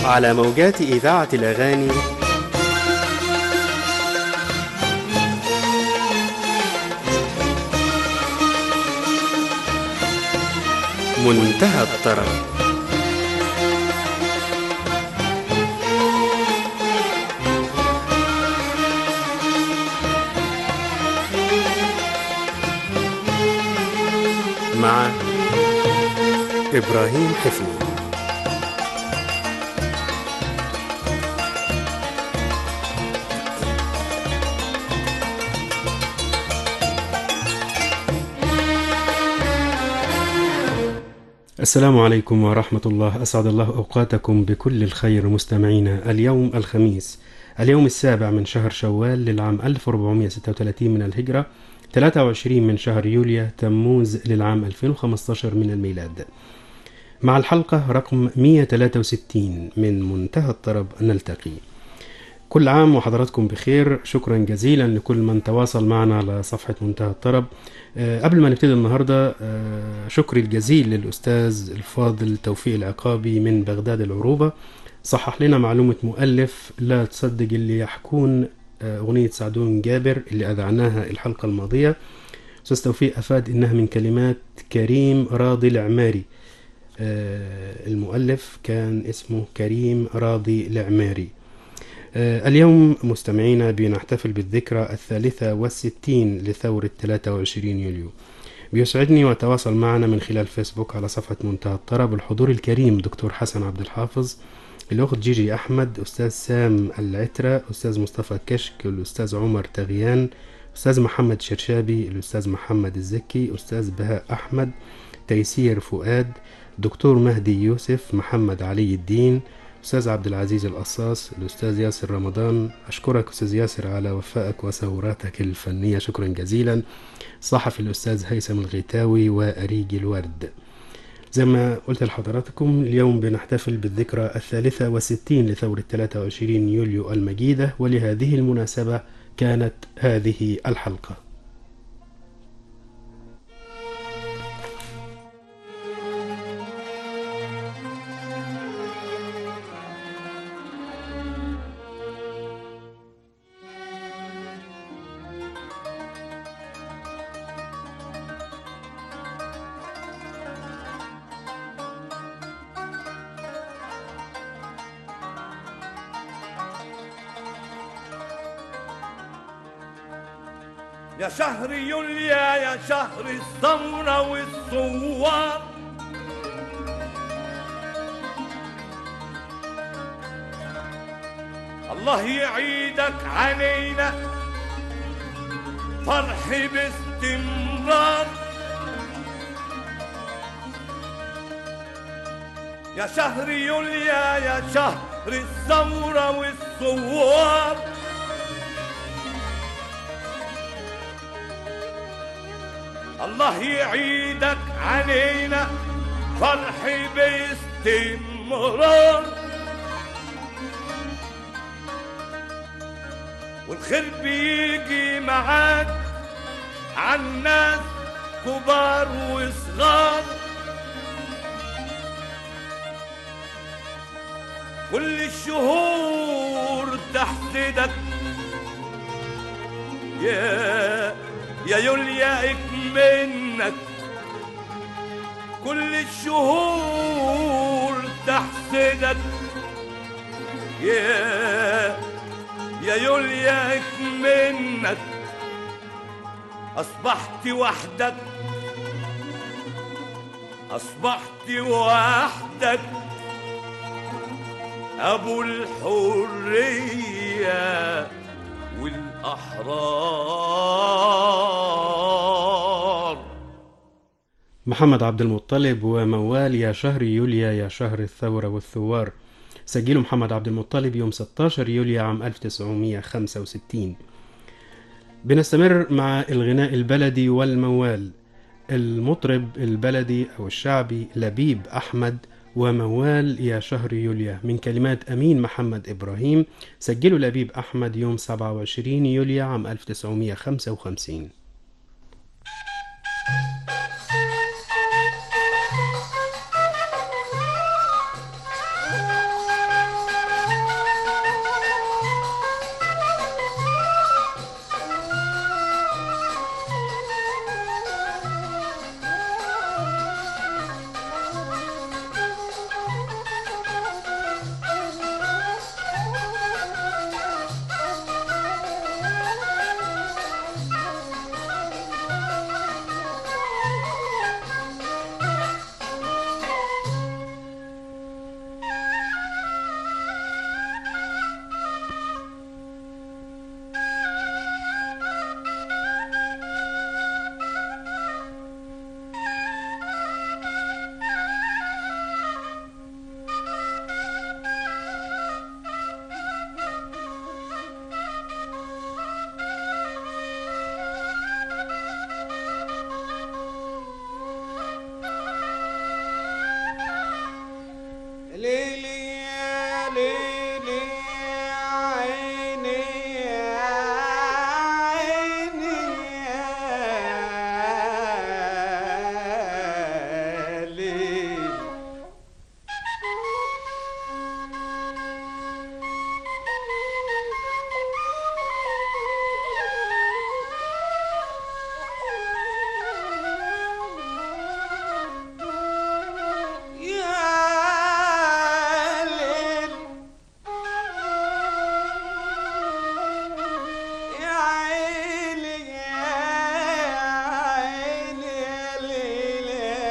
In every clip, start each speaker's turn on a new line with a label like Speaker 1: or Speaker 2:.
Speaker 1: على موجات إذاعة الأغاني منتهى الطرب مع إبراهيم حفني السلام عليكم ورحمة الله أسعد الله أوقاتكم بكل الخير مستمعينا اليوم الخميس اليوم السابع من شهر شوال للعام 1436 من الهجرة 23 من شهر يوليو تموز للعام 2015 من الميلاد مع الحلقة رقم 163 من منتهى الطرب نلتقي كل عام وحضراتكم بخير شكرا جزيلا لكل من تواصل معنا على صفحة منتهى الطرب أه قبل ما نبتدي النهاردة أه شكري الجزيل للأستاذ الفاضل توفيق العقابي من بغداد العروبة صحح لنا معلومة مؤلف لا تصدق اللي يحكون أغنية سعدون جابر اللي أذعناها الحلقة الماضية أستاذ توفيق أفاد إنها من كلمات كريم راضي العماري المؤلف كان اسمه كريم راضي العماري اليوم مستمعينا بنحتفل بالذكرى الثالثة والستين لثورة 23 يوليو بيسعدني وتواصل معنا من خلال فيسبوك على صفحة منتهى الطرب الحضور الكريم دكتور حسن عبد الحافظ الأخت جيجي أحمد أستاذ سام العترة أستاذ مصطفى كشك الأستاذ عمر تغيان أستاذ محمد شرشابي الأستاذ محمد الزكي أستاذ بهاء أحمد تيسير فؤاد دكتور مهدي يوسف محمد علي الدين أستاذ عبد العزيز القصاص الأستاذ ياسر رمضان أشكرك أستاذ ياسر على وفائك وثوراتك الفنية شكرا جزيلا صحفي الأستاذ هيثم الغيتاوي وأريج الورد زي ما قلت لحضراتكم اليوم بنحتفل بالذكرى الثالثة والستين لثورة 23 يوليو المجيدة ولهذه المناسبة كانت هذه الحلقة
Speaker 2: يا شهر يوليا يا شهر الثورة والثوار الله يعيدك علينا فرح باستمرار يا شهر يوليا يا شهر الثورة والثوار الله يعيدك علينا فرح باستمرار والخير بيجي معاك عالناس كبار وصغار كل الشهور تحسدك يا يا يوليا منك كل الشهور تحسدك يا يا يوليا منك أصبحت وحدك أصبحت وحدك أبو الحرية والأحرار
Speaker 1: محمد عبد المطلب وموال يا شهر يوليا يا شهر الثورة والثوار سجله محمد عبد المطلب يوم 16 يوليو عام 1965 بنستمر مع الغناء البلدي والموال المطرب البلدي أو الشعبي لبيب أحمد وموال يا شهر يوليو من كلمات أمين محمد إبراهيم سجله لبيب أحمد يوم 27 يوليو عام 1955
Speaker 3: Thank you. ليلي يا ليلي يا عيني يا عيني يا ليل يا ليل يا عيني يا عيني يا ليل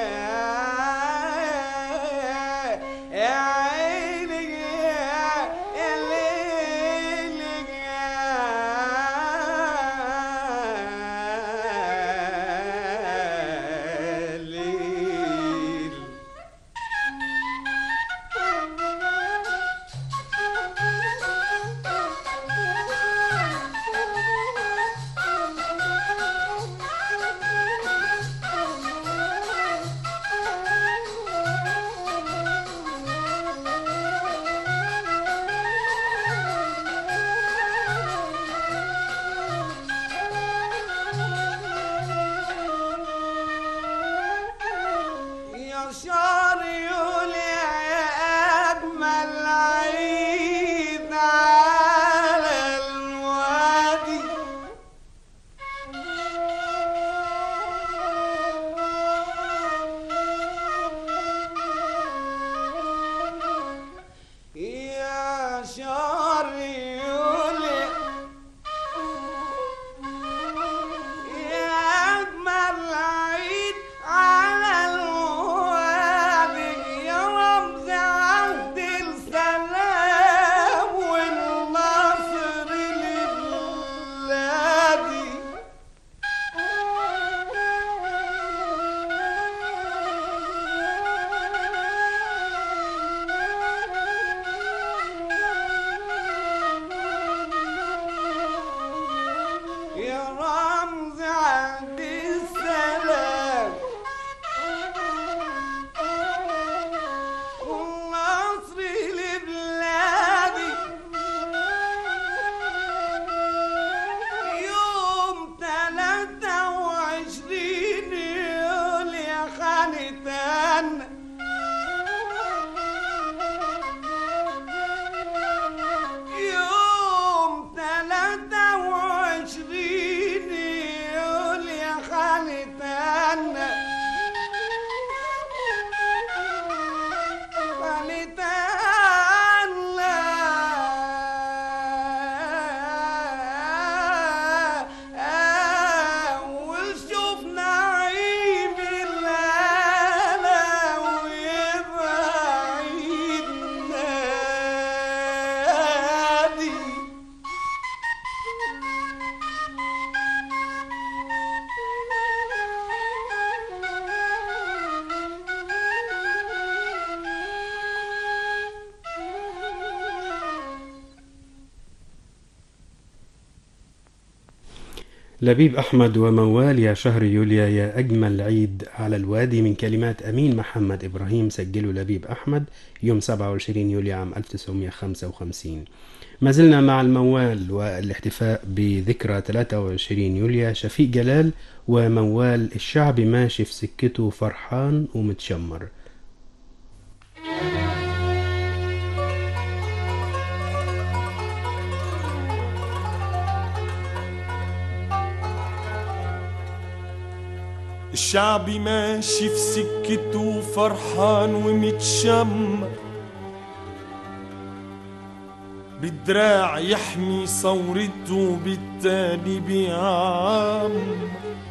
Speaker 3: يا عيني يا ليل يا ليل يا شعر يولي أجمل عيد على الوادي يا شعر يولي يا أجمل عيد على الوادي يا رمز عهد السلام والنصر لبلادي يا رمز عهد السلام والنصر لبلادي يوم تلاتة وعشرين يوليو خانتان يوم تلاتة وعشرين يوليو خانتان خانتان وشوف نعيم الليلة ويبقى عيد نادي
Speaker 1: لبيب أحمد وموال يا شهر يوليا يا أجمل عيد على الوادي من كلمات أمين محمد إبراهيم سجله لبيب أحمد يوم 27 يوليو عام 1955 ما زلنا مع الموال والاحتفاء بذكرى 23 يوليو شفيق جلال وموال الشعب ماشي في سكته فرحان ومتشمر
Speaker 4: الشعب ماشي في سكته فرحان ومتشمر بالدراع يحمي ثورته بالتالي بيعمر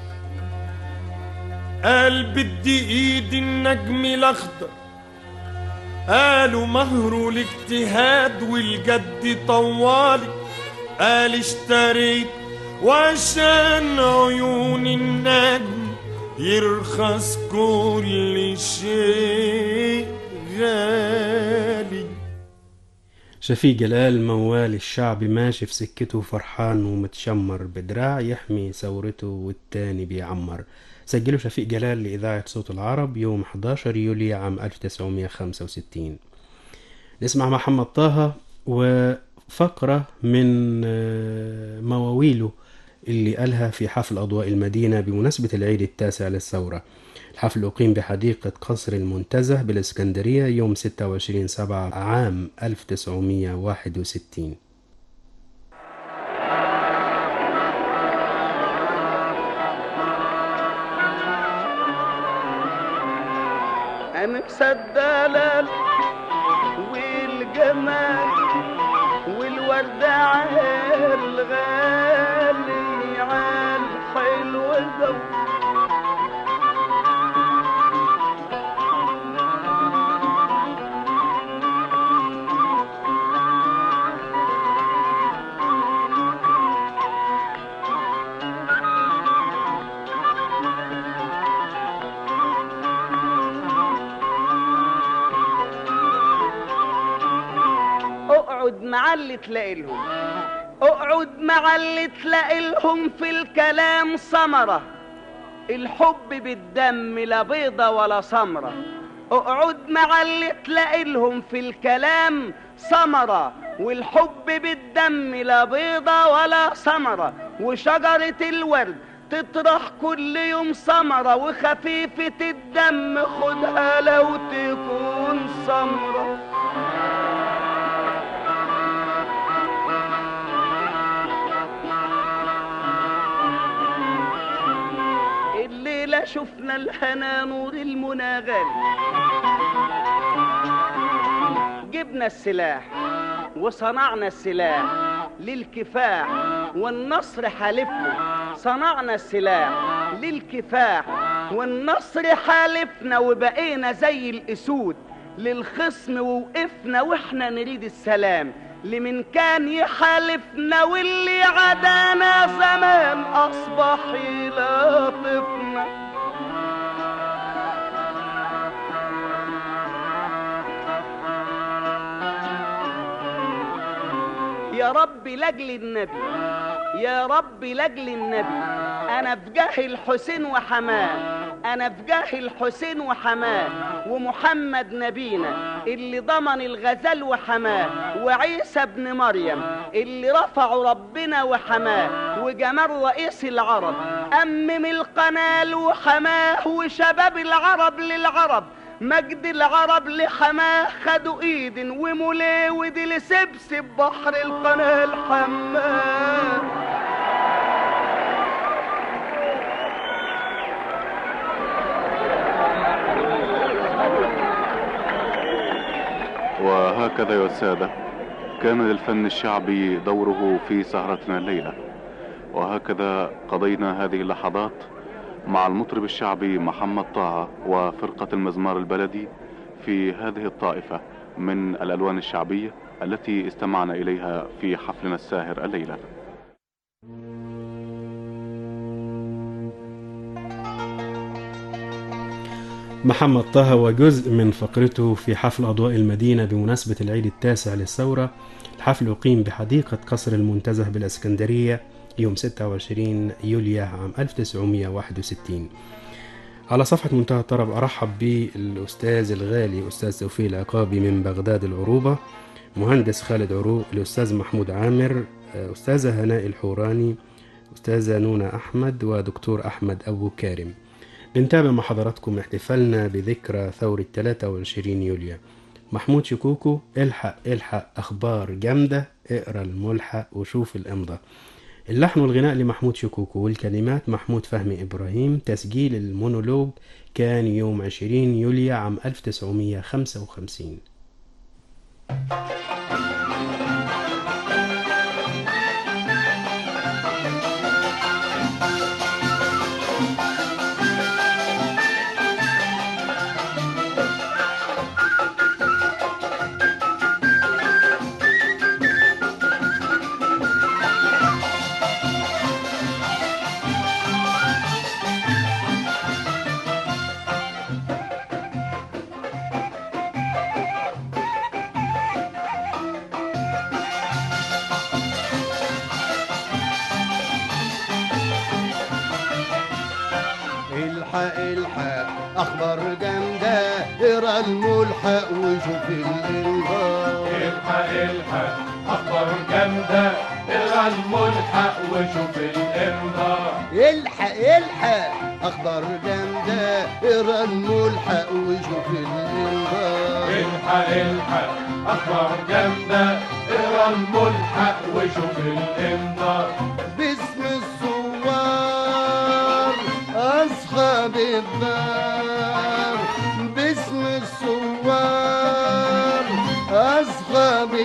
Speaker 4: قال بدي ايد النجم الاخضر قالوا مهره الاجتهاد والجد طوالي قال اشتريت وعشان عيون النجم يرخص كل شيء غالي
Speaker 1: شفيق جلال موال الشعب ماشي في سكته فرحان ومتشمر بدراع يحمي ثورته والتاني بيعمر سجله شفيق جلال لإذاعة صوت العرب يوم 11 يوليو عام 1965 نسمع محمد طه وفقرة من آه، مواويله اللي قالها في حفل أضواء المدينة بمناسبة العيد التاسع للثورة الحفل أقيم بحديقة قصر المنتزه بالإسكندرية يوم 26 سبعة عام 1961
Speaker 3: أمس الدلال والجمال والورد عال غالي عال حلو جو اقعد مع اللي تلاقي لهم اقعد مع اللي تلاقي لهم في الكلام ثمرة الحب بالدم لا بيضة ولا سمرة اقعد مع اللي تلاقي لهم في الكلام ثمرة والحب بالدم لا بيضة ولا سمرة وشجرة الورد تطرح كل يوم ثمرة وخفيفة الدم خدها لو تكون سمرة الليلة شفنا الهنا نور المنى غالي جبنا السلاح وصنعنا السلاح للكفاح والنصر حالفنا صنعنا السلاح للكفاح والنصر حالفنا وبقينا زي الاسود للخصم ووقفنا واحنا نريد السلام لمن كان يحالفنا واللي عدانا زمان اصبح يلاطفنا يا رب لاجل النبي يا رب لاجل النبي انا في جاه الحسين وحماه انا في جاه الحسين وحماه ومحمد نبينا اللي ضمن الغزال وحماه وعيسى ابن مريم اللي رفعوا ربنا وحماه وجمال رئيس العرب أمم القنال وحماه وشباب العرب للعرب مجد العرب لحماه خدوا ايد وموليه ودي لسبسب بحر القناه الحماه
Speaker 5: وهكذا يا السادة كان للفن الشعبي دوره في سهرتنا الليلة وهكذا قضينا هذه اللحظات مع المطرب الشعبي محمد طه وفرقة المزمار البلدي في هذه الطائفة من الألوان الشعبية التي استمعنا إليها في حفلنا الساهر الليلة
Speaker 1: محمد طه وجزء من فقرته في حفل أضواء المدينة بمناسبة العيد التاسع للثورة الحفل أقيم بحديقة قصر المنتزه بالإسكندرية يوم 26 يوليو عام 1961 على صفحة منتهى الطرب أرحب بالأستاذ الغالي أستاذ توفيق العقابي من بغداد العروبة مهندس خالد عروق الأستاذ محمود عامر أستاذة هناء الحوراني أستاذة نونا أحمد ودكتور أحمد أبو كارم بنتابع مع حضراتكم احتفالنا بذكرى ثورة 23 يوليو محمود شكوكو الحق الحق أخبار جامدة اقرا الملحق وشوف الإمضة اللحن والغناء لمحمود شكوكو والكلمات محمود فهمي إبراهيم تسجيل المونولوج كان يوم 20 يوليو عام 1955
Speaker 6: الحق الحق اخبار جامده اقرا الملحق وشوف الانهار
Speaker 2: الحق الحق اخبار جامده اقرا الملحق وشوف الانذار
Speaker 6: الحق الحق اخبار جامده اقرا الملحق وشوف الانهار
Speaker 2: الحق الحق اخبار جامده اقرا الملحق وشوف الانذار
Speaker 6: باسم الثوار اصحاب الدار باسم الثوار اصحاب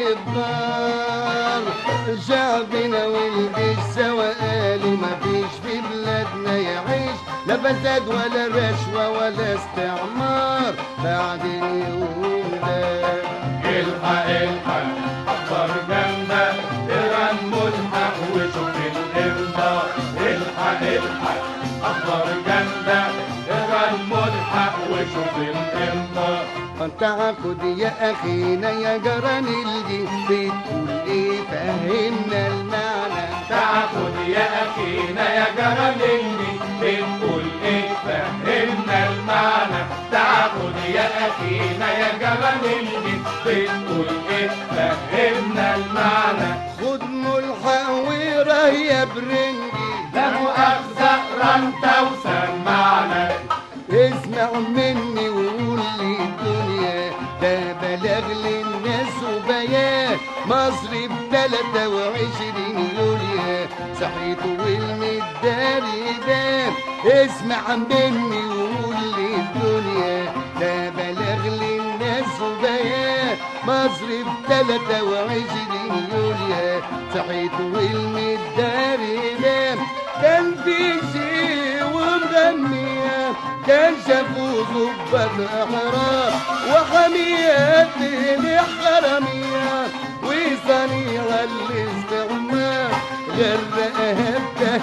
Speaker 6: الدار شعبنا والجيش سوا قالوا مفيش في بلادنا يعيش لا فساد ولا رشوه ولا استعمار بعد اليوم ده
Speaker 2: الحق الحق اخبار جامده اقرا الملحق وشوف الانذار الحق الحق اخبار جامده اقرا الملحق وشوف الانذار
Speaker 6: تعقد يا اخينا يا جران الجي بتقول ايه فهمنا المعنى
Speaker 2: تعقد يا اخينا يا جرانيني بنقول ايه فهمنا المعنى تعقد يا اخينا يا جرانيني بنقول ايه فهمنا المعنى
Speaker 6: خد ملحق وراه يا برنجي
Speaker 2: لا مؤاخذة رمتة وسمعنا
Speaker 6: اسمع مني وقول لي الدنيا ده بلاغ للناس وبيان مصر ب 23 يوليو صحيت والمداري بان اسمع مني وقول لي الدنيا ده بلاغ للناس وبيان مصر ب 23 يوليو صحيت والمداري بان كان في شيء ومغنيه كان شافوا ظباط احرار وحميات الحراميه وصنيع الاستعمار غرقها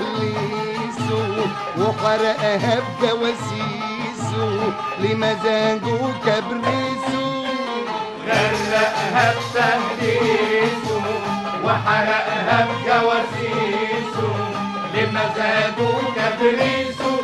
Speaker 6: بتهليسه وحرقها بجواسيسه لمزاجه كبريسه
Speaker 2: غرقها بتهديسه وحرقها بجواسيسه لمزاجه وتدريسه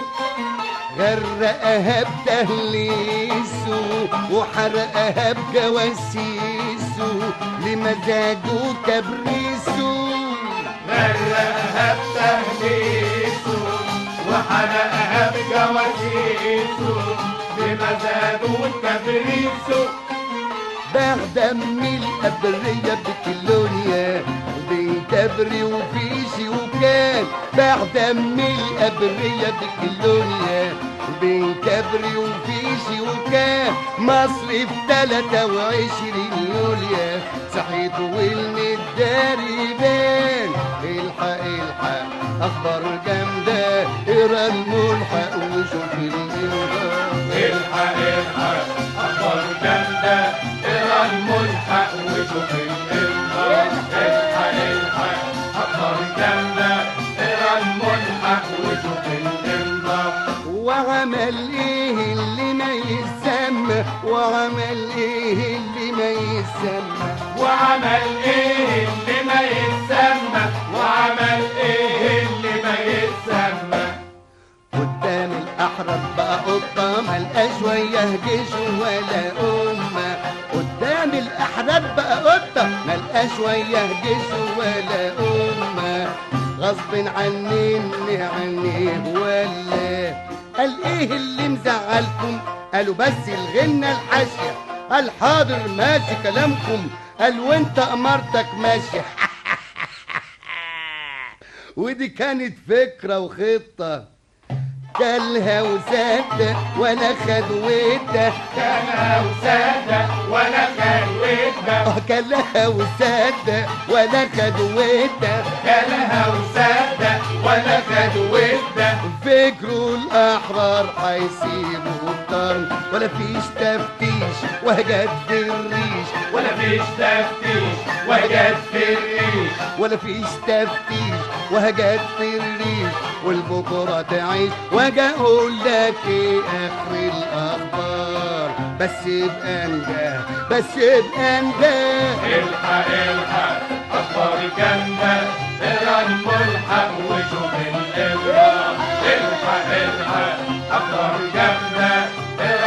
Speaker 6: غرقها بتهليسه وحرقها بجواسيسه لمزاجه كبريسه
Speaker 2: غرقها بتهديسه وحرقها بجواسيسه لمزاجه وتدريسه
Speaker 6: بعد من الأبرية بكلونيا بين كبري وفيشي وكان بعد من الأبرية بكلونيا بين كبري وفيشي وكان مصر في 23 يوليو صحيت والمداري بان الحق الحق أخبار جامدة اقرا الملحق وشوف الإنذار
Speaker 2: الحق الحق اخبار جامده اقرا الملحق وشوف الانذار الحق الحق اخبار جامده اقرا الملحق وشوف الانذار
Speaker 6: وعمل ايه اللي ما يسمى وعمل ايه اللي ما يسمى
Speaker 2: وعمل ايه اللي ما يتسمى وعمل ايه اللي ما يتسمى
Speaker 6: قدام الاحرف بقى قطه ملقاش وياه جيش ولا امه قدام الاحرف بقى قطه ملقاش وياه جيش ولا امه غصب عني عنيه ولا قال ايه اللي مزعلكم قالوا بس الغنى الحاشيه قال حاضر ماشي كلامكم قال وانت امارتك ماشيه ودي كانت فكره وخطه كلها وصدق ولا خد وده
Speaker 2: كان وصدق ولا كان وده
Speaker 6: اه كلها وصدق ولا خد وده
Speaker 2: كلها وصدق ولا خد وده
Speaker 6: فكروا الاحرار هيسيبوا الدار ولا فيش تفتيش وهجت في الريش
Speaker 2: ولا فيش تفتيش وجد في الريش
Speaker 6: ولا فيش تفتيش وهجت في الريش والبكرة تعيش واجي اقول لك ايه اخر الاخبار بس بانجاه بس بانجاه
Speaker 2: الحق الحق اخبار جامده اقرا الملحق وشوف الانذار الحق الحق اخبار جامده اقرا الملحق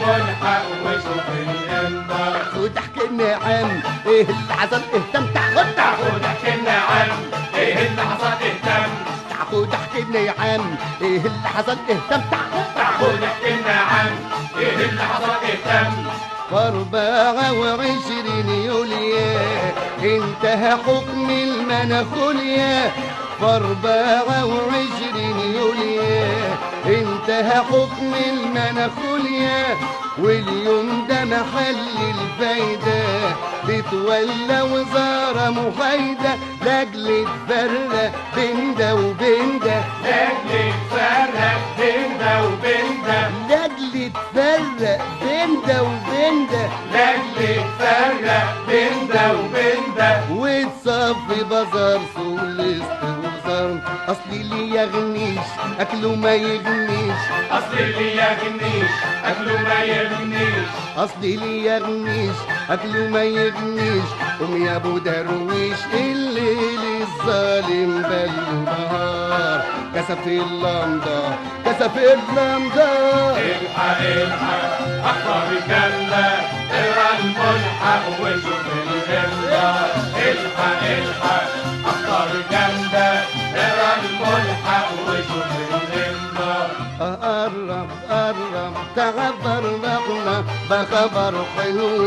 Speaker 4: الملحق وشوف الانذار
Speaker 6: خد احكي لنا يا عم ايه اللي حصل اهتم خد
Speaker 4: خد احكي لنا يا عم ايه اللي حصل اهتم
Speaker 6: خد احكي لنا يا عم ايه اللي حصل اهتم
Speaker 4: خد احكي لنا يا عم ايه اللي حصل اهتم
Speaker 6: أربعة وعشرين يوليا انتهى حكم المناخوليا أربعة وعشرين يوليا انتهى حكم المناخوليا واليوم ده محل الفايدة بتولى وزارة محايدة لاجل تفرق بين ده وبين ده
Speaker 4: لاجل تفرق بين ده وبين ده
Speaker 6: لاجل تفرق بين ده وبين ده
Speaker 4: لاجل تفرق بين ده وبين ده
Speaker 6: وتصفي بازار سوق الاستوزار اصل اللي يغنيش اكله ما يغنيش
Speaker 4: اصل اللي يغنيش اكله ما يغنيش
Speaker 6: اصل اللي يغنيش اكله ما يغنيش قوم يا ابو درويش الليل الظالم بل نهار كسف اللمضة كسف اللمضة
Speaker 4: الحق الحق اخبار الجنة اقرا الملحق وشوف الانذار الحق الحق اخبار الجنة اقرا الملحق وشوف الانذار
Speaker 6: قرب قرب تعبر رقنا بخبر حلو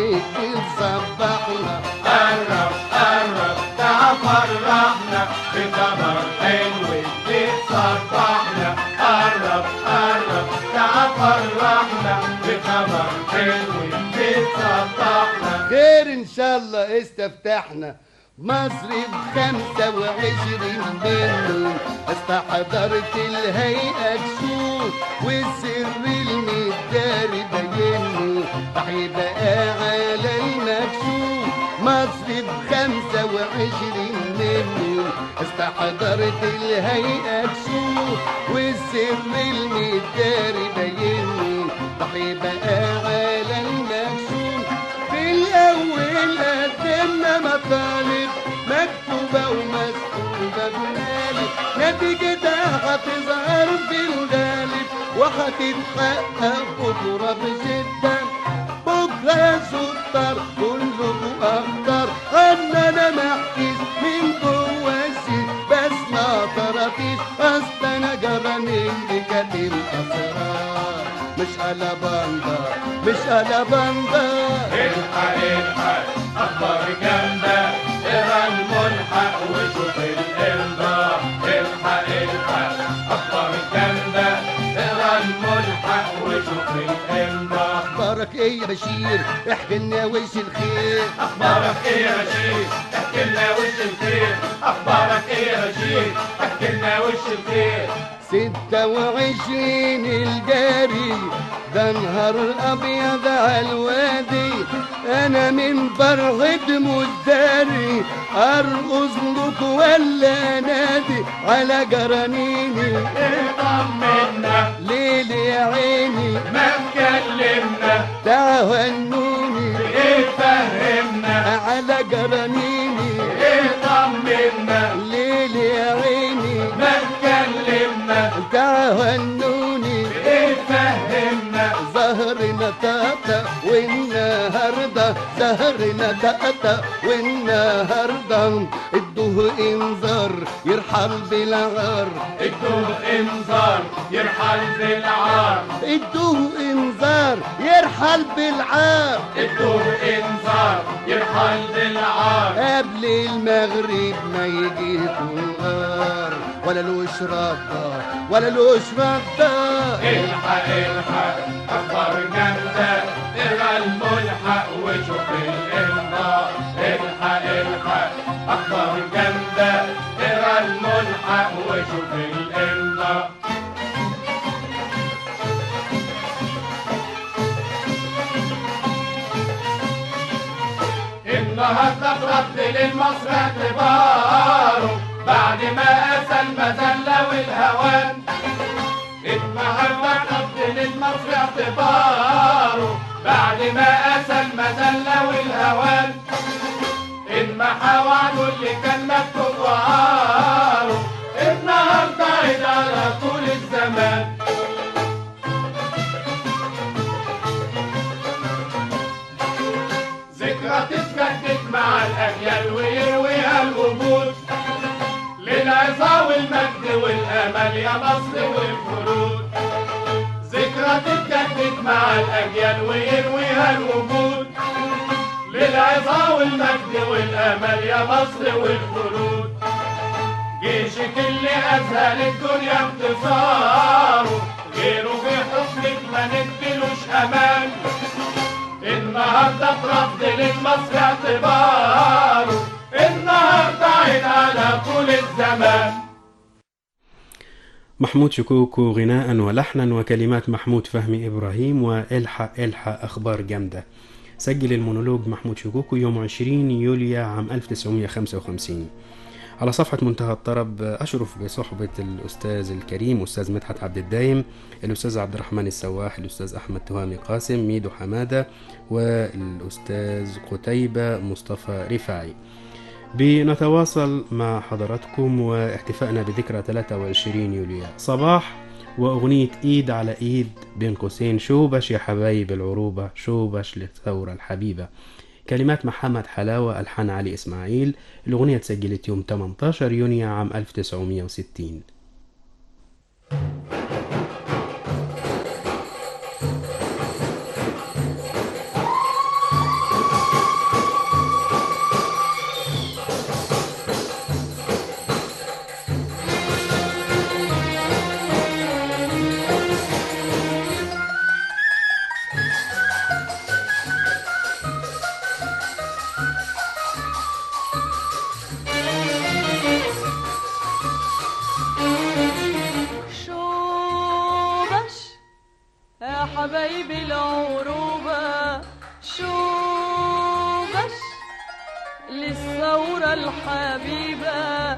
Speaker 6: يتصبحنا
Speaker 4: قرب قرب تعال فرحنا بخبر حلو بتصبحنا قرب قرب تعال فرحنا بخبر حلو بتصبحنا
Speaker 6: خير ان شاء الله استفتحنا مصر بخمسة وعشرين منه استحضرت الهيئة تشوف والسر المداري بينه راح يبقى على المكشوف مصر بخمسة وعشرين منه استحضرت الهيئة تشوف والسر المداري بينه راح يبقى على المكشوف في الأول قدمنا مطالب مكتوبة ومسكوبة بمالي نتيجتها هتظهر في الغالب وهتتحقق بكرة بشدة بكرة يا شطار كلكم أخطر أنا محكيش من جوا السيف بس ما طرتيش أصل أنا جراني اللي كاتب أسرار مش على بندر مش على بندر
Speaker 4: الحق الحق اخبار جامدة اقرا الملحق وشوف الانذار الحق الحق اخبار جامدة اقرا الملحق وشوف الانذار
Speaker 6: اخبارك ايه يا بشير احكي لنا وش الخير
Speaker 4: اخبارك ايه يا بشير احكي لنا وش الخير اخبارك ايه يا بشير احكي لنا وش الخير
Speaker 6: ستة وعشرين الجاري ده نهار ابيض على الوادي انا من فرحة مداري ارقص لك ولا نادي على جرانيني
Speaker 4: اطمنا
Speaker 6: ليل يا عيني
Speaker 4: ما اتكلمنا
Speaker 6: تهنوني
Speaker 4: ايه فهمنا
Speaker 6: على جرانيني
Speaker 4: اطمنا
Speaker 6: ليل يا عيني
Speaker 4: ما اتكلمنا
Speaker 6: تهنوني
Speaker 4: ايه فهمنا
Speaker 6: زهرنا تاتا والنهارده زهرنا تاتا والنهارده ادوه انذار يرحل بالعار
Speaker 4: ادوه انذار يرحل بالعار
Speaker 6: ادوه انذار يرحل بالعار
Speaker 4: ادوه انذار يرحل بالعار
Speaker 6: قبل المغرب ما يجي نهار ولا لوش رده ولا لوش رده
Speaker 4: الحق الحق اخبار جامدة اقرا الملحق وشوف الانذار الحق الحق اخبار جامدة اقرا الملحق وشوف الانذار النهارده اترد للمصر اعتباره بعد ما قسى المذله والهوان النهارده اترد للمصر اعتباره بعد ما قسى المذله والهوان انمحى وعده اللي كان مكتوب وعاره النهارده عيد على طول الزمان ذكرى تتجدد مع الأجيال ويرويها الوجود للعظة والمجد والأمل يا مصر والخلود ذكرى تتجدد مع الأجيال ويرويها الوجود للعظة والمجد والأمل يا مصر والخلود جيشك اللي أذهل الدنيا انتصاره غيره في حكمك ما نديلوش أمان النهارده برد للمصر اعتباره النهارده عين على طول الزمان
Speaker 1: محمود شكوكو غناء ولحنا وكلمات محمود فهمي إبراهيم والحق الحق أخبار جامدة سجل المونولوج محمود شكوكو يوم 20 يوليو عام 1955 على صفحة منتهى الطرب أشرف بصحبة الأستاذ الكريم أستاذ مدحت عبد الدايم الأستاذ عبد الرحمن السواح الأستاذ أحمد تهامي قاسم ميدو حمادة والأستاذ قتيبة مصطفى رفاعي بنتواصل مع حضراتكم واحتفائنا بذكرى 23 يوليو صباح وأغنية إيد على إيد بين قوسين شوبش يا حبايب العروبة شوبش للثورة الحبيبة كلمات محمد حلاوة ألحان علي إسماعيل الأغنية تسجلت يوم 18 يونيو عام 1960
Speaker 7: شوبش يا حبايبي العروبة شوبش للثورة الحبيبة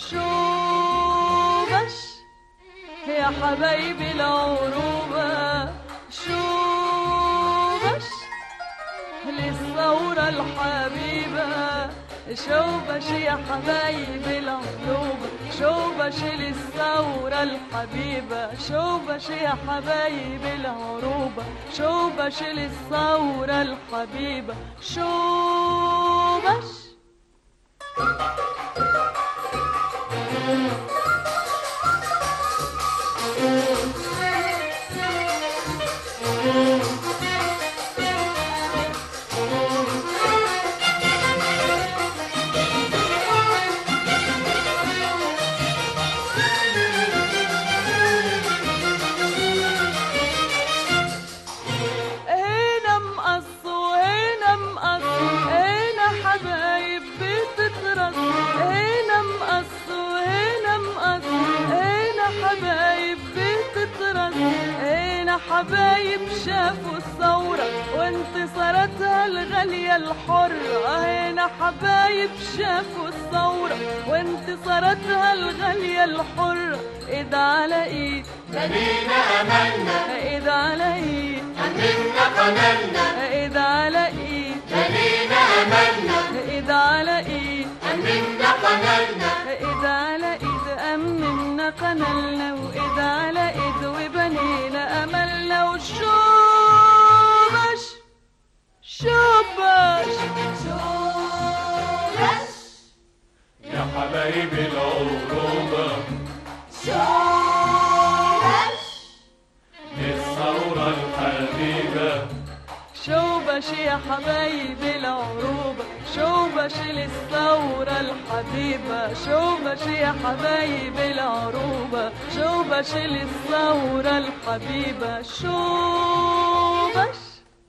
Speaker 7: شوبش يا حبايبي العروبة شوبش للثورة الحبيبة شوبش يا حبايبي العروبة شوبش للثورة الحبيبة شوبش يا حبايبي العروبة شوبش للثورة الحبيبة شوبش هنا مقص وهنا مقص هنا حبايب بتترص هنا مقص وهنا مقص هنا حبايب بتترص هنا حبايب شافوا الثورة وانتصاراتها الغالية الحرة هنا حبايب شافوا الثورة وانتصاراتها الغالية الحرة ايد على ايد
Speaker 4: بنينا أملنا
Speaker 7: ايد على ايد
Speaker 4: أمنا قنلنا
Speaker 7: ايد على ايد
Speaker 4: بنينا أملنا
Speaker 7: ايد على ايد
Speaker 4: أمنا قنلنا
Speaker 7: ايد على ايد امنا قنلنا وايد على ايد وبنينا املنا وشوبش شوبش شوبش
Speaker 4: يا حبايبي العروبة
Speaker 7: شوبش
Speaker 4: للثورة الحبيبة
Speaker 7: شوبش يا حبايبي العروبة شوبش للثورة الحبيبة شوبش يا حبايبي العروبة شوبش للثورة الحبيبة شوبش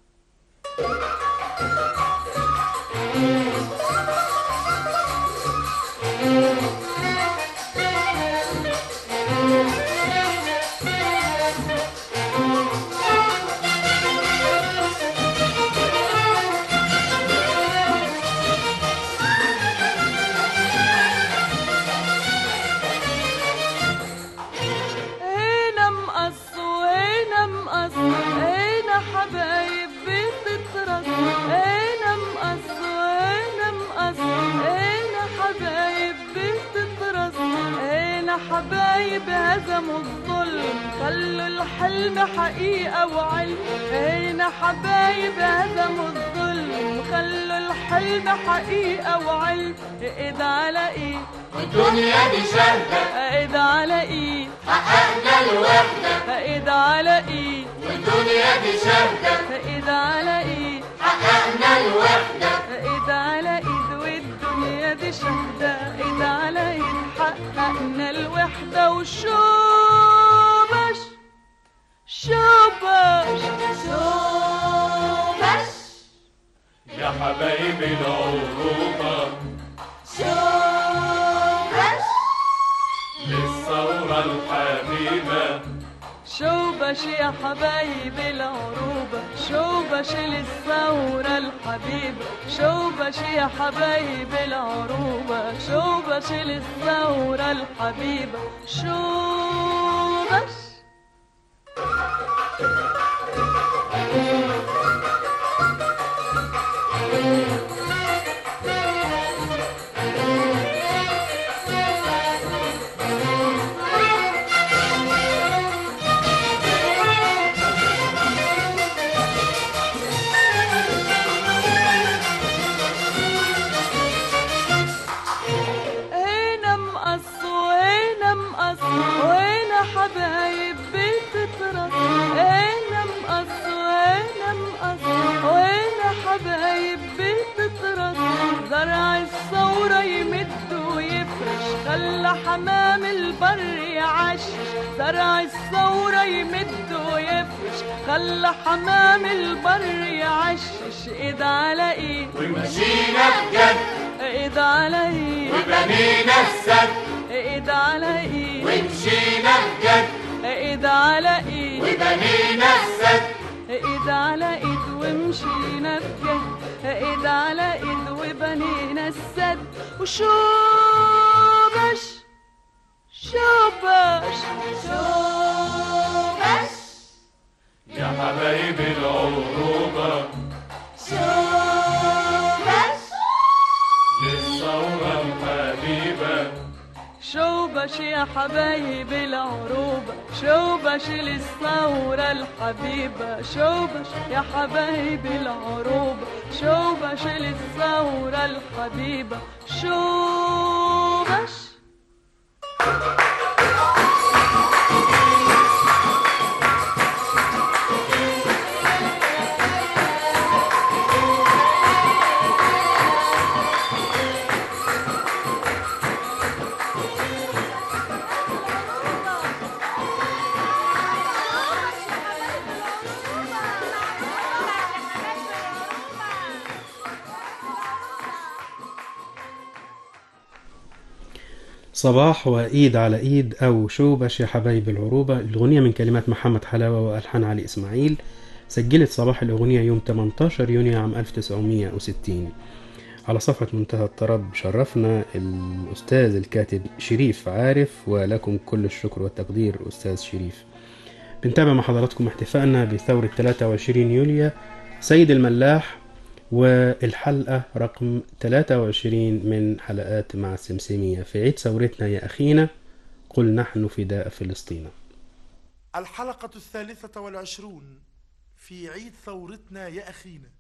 Speaker 7: هنا مقص وهنا مقص هنا حبايب بتترص هنا مقص وهنا مقص هنا حبايب بتترص هنا حبايب هزموا الظلم خلوا الحلم حقيقة وعلم هنا حبايب هزموا الظلم خلوا حلم حقيقة وعلم ايد على ايد
Speaker 4: والدنيا دي شهدة
Speaker 7: ايد على ايد
Speaker 4: حققنا الوحدة
Speaker 7: ايد على ايد
Speaker 4: والدنيا دي شهدة
Speaker 7: ايد على ايد
Speaker 4: حققنا الوحدة
Speaker 7: ايد على ايد والدنيا دي شهدة ايد على ايد حققنا الوحدة وشوبش شوبش شوبش
Speaker 4: يا حبايبي العروبة
Speaker 7: شوبش
Speaker 4: للثورة الحبيبة
Speaker 7: شوبش يا حبايبي العروبة شوبش للثورة الحبيبة شوبش يا حبايبي العروبة شوبش للثورة الحبيبة شوبش هنا مقص وهنا مقص وهنا حبايب بتترص هنا مقص وهنا مقص وهنا حبايب بتترص زرع الثورة يمد ويفرش خلى حمام البر يعشش زرع الثورة يمد ويفرش خلى حمام البر يعشش ايد على ايد
Speaker 4: ومشينا بجد
Speaker 7: ايد على ايد
Speaker 4: وبنينا السد
Speaker 7: ايد على ايد
Speaker 4: ومشينا بجد
Speaker 7: ايد على ايد
Speaker 4: وبنينا السد
Speaker 7: ايد على ايد ومشينا بجد ايد على ايد وبنينا السد وشوبش شوبش شوبش
Speaker 4: يا حبايبي العروبة
Speaker 7: شوبش
Speaker 4: للثورة الحبيبة
Speaker 7: شوبش يا حبايبي العروبة شوبش للثورة الحبيبة شوبش يا حبايبي العروبة شوبش للثورة الحبيبة شوبش
Speaker 1: صباح وإيد على إيد أو شوبش يا حبايب العروبة الأغنية من كلمات محمد حلاوة وألحان علي إسماعيل سجلت صباح الأغنية يوم 18 يونيو عام 1960 على صفحة منتهى الطرب شرفنا الأستاذ الكاتب شريف عارف ولكم كل الشكر والتقدير أستاذ شريف بنتابع مع حضراتكم احتفائنا بثورة 23 يوليو سيد الملاح والحلقة رقم 23 من حلقات مع السمسمية في عيد ثورتنا يا أخينا قل نحن فداء فلسطين
Speaker 8: الحلقة الثالثة والعشرون في عيد ثورتنا يا أخينا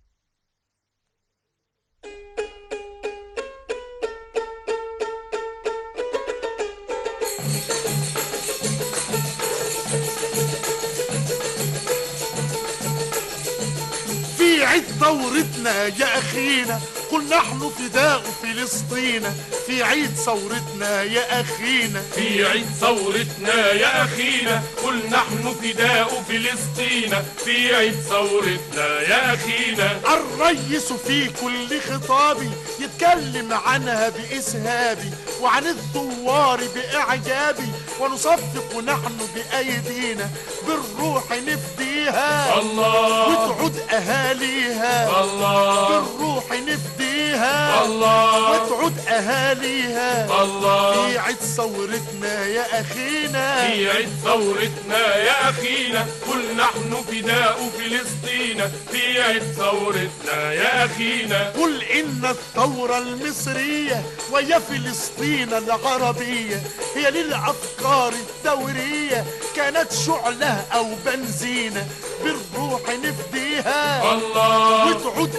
Speaker 8: في عيد ثورتنا يا أخينا قل نحن فداء فلسطين في عيد ثورتنا يا أخينا
Speaker 4: في عيد ثورتنا يا أخينا قل نحن فداء فلسطين في عيد ثورتنا يا أخينا
Speaker 8: الريس في كل خطابي يتكلم عنها بإسهابي وعن الثوار بإعجابي ونصفق نحن بأيدينا بالروح نفديها
Speaker 4: الله
Speaker 8: وتعود أهاليها
Speaker 4: الله
Speaker 8: بالروح نفديها
Speaker 4: الله
Speaker 8: وتعود أهاليها
Speaker 4: الله
Speaker 8: في عيد ثورتنا يا أخينا
Speaker 4: في عيد ثورتنا يا أخينا قل نحن فداء فلسطين في عيد ثورتنا يا أخينا
Speaker 8: قل إن الثورة المصرية ويا فلسطين العربية هي للأفكار الثورية كانت شعلة أو بنزينة بالروح نفديها نفديها
Speaker 4: الله
Speaker 8: وتعود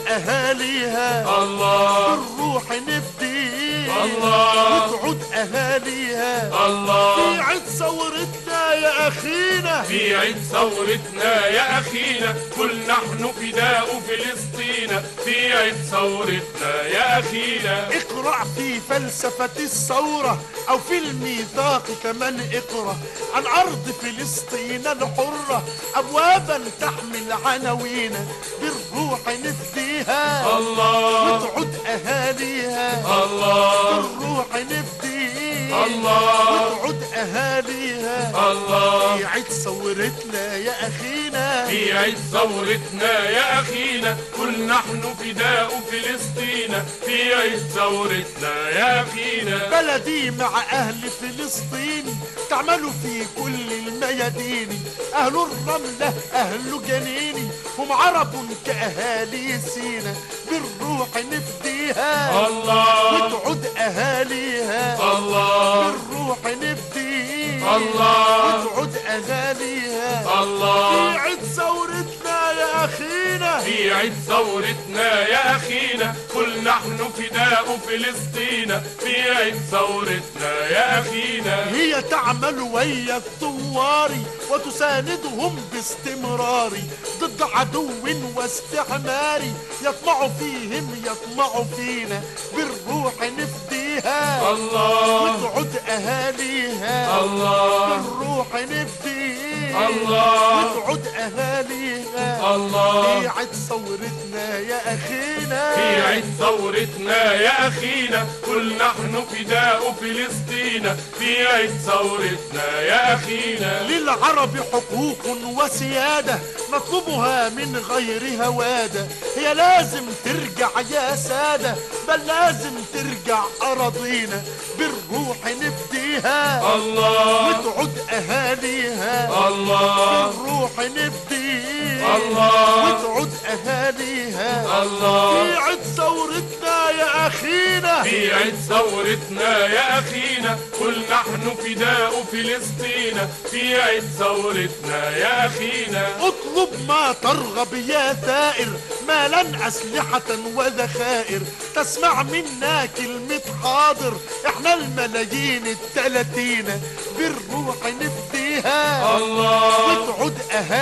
Speaker 8: اهاليها
Speaker 4: الله
Speaker 8: بالروح نفديها
Speaker 4: الله
Speaker 8: وتعود اهاليها
Speaker 4: الله
Speaker 8: في عيد ثورتنا يا اخينا
Speaker 4: في عيد ثورتنا يا أخينا كل نحن فداء فلسطين في عيد ثورتنا يا أخينا
Speaker 8: اقرأ في فلسفة الثورة أو في الميثاق كمان اقرأ عن أرض فلسطين الحرة أبوابا تحمل عناوين بالروح نفديها
Speaker 4: الله
Speaker 8: وتعود أهاليها
Speaker 4: الله
Speaker 8: بالروح نفديها
Speaker 4: الله
Speaker 8: وتعود أهاليها
Speaker 4: الله
Speaker 8: في عيد ثورتنا يا أخينا
Speaker 4: في عيد ثورتنا يا أخينا كل نحن فداء فلسطين في عيد ثورتنا يا أخينا
Speaker 8: بلدي مع أهل فلسطين تعملوا في كل الميادين أهل الرملة أهل جنيني هم عرب كأهالي سينا بالروح نفديها
Speaker 4: الله
Speaker 8: وتعود أهاليها
Speaker 4: الله
Speaker 8: بالروح نفديها
Speaker 4: الله
Speaker 8: وتعود أهاليها
Speaker 4: الله
Speaker 8: في عيد ثورتنا يا أخينا
Speaker 4: في عيد ثورتنا يا أخينا كل نحن فداء فلسطين في عيد ثورتنا يا أخينا
Speaker 8: هي تعمل ويا الثوار وتساندهم باستمرار ضد عدو واستعمار يطمع فيهم يطمع فينا بالروح نفديها
Speaker 4: الله
Speaker 8: وتعود أهاليها
Speaker 4: الله
Speaker 8: بالروح نفديها
Speaker 4: الله
Speaker 8: وتعود أهاليها
Speaker 4: الله
Speaker 8: في عيد ثورتنا يا أخينا
Speaker 4: في عيد ثورتنا يا أخينا كل نحن فداء فلسطين في عيد ثورتنا يا أخينا
Speaker 8: للعرب حقوق وسيادة نطلبها من غير هوادة هي لازم ترجع يا سادة بل لازم ترجع أراضينا بالروح نفديها
Speaker 4: الله
Speaker 8: وتعود أهاليها
Speaker 4: الله
Speaker 8: بالروح نفديها
Speaker 4: الله
Speaker 8: وتعود أهاليها
Speaker 4: الله
Speaker 8: في عيد ثورتنا يا أخينا
Speaker 4: في عيد ثورتنا يا أخينا كل نحن فداء فلسطين في عيد ثورتنا يا أخينا
Speaker 8: اطلب ما ترغب يا ثائر مالا أسلحة وذخائر تسمع منا كلمة حاضر احنا الملايين التلاتين بالروح نفديها
Speaker 4: الله
Speaker 8: وتعود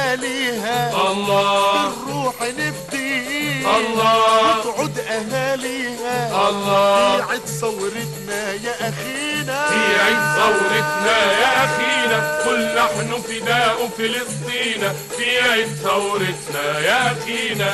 Speaker 8: أهاليها
Speaker 4: الله
Speaker 8: بالروح نفديها
Speaker 4: الله
Speaker 8: وتعود أهاليها
Speaker 4: الله
Speaker 8: في عيد ثورتنا يا أخينا
Speaker 4: في عيد ثورتنا يا أخينا كل نحن فداء فلسطين في عيد ثورتنا يا أخينا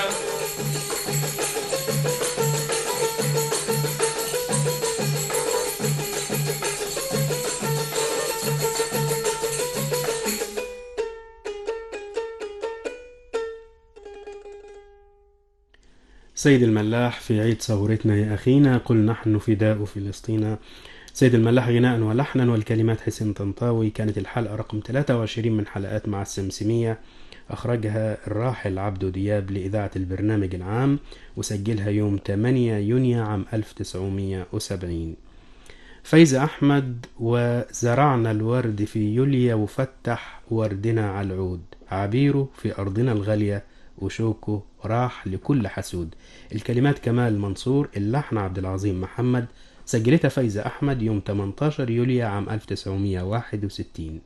Speaker 1: سيد الملاح في عيد ثورتنا يا أخينا قل نحن فداء فلسطين سيد الملاح غناء ولحنا والكلمات حسين طنطاوي كانت الحلقة رقم 23 من حلقات مع السمسمية أخرجها الراحل عبدو دياب لإذاعة البرنامج العام وسجلها يوم 8 يونيو عام 1970 فايزة أحمد وزرعنا الورد في يوليا وفتح وردنا على العود عبيره في أرضنا الغالية وشوكه راح لكل حسود الكلمات كمال منصور اللحن عبد العظيم محمد سجلتها فايزة أحمد يوم 18 يوليو عام 1961